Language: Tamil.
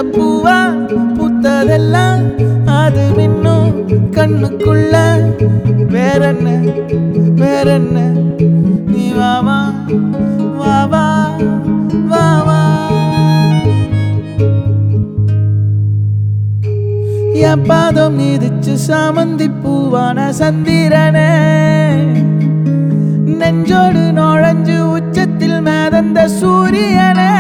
பூவா பூத்ததெல்லாம் அது இன்னும் கண்ணுக்குள்ள வேறென்ன வேறென்ன நீ வா வா வா வா வா வா என் பாதம் நீதிச்சு சாமந்தி பூவான சந்திரனே நெஞ்சோடு நுழைஞ்சு உச்சத்தில் மேதந்த சூரியனே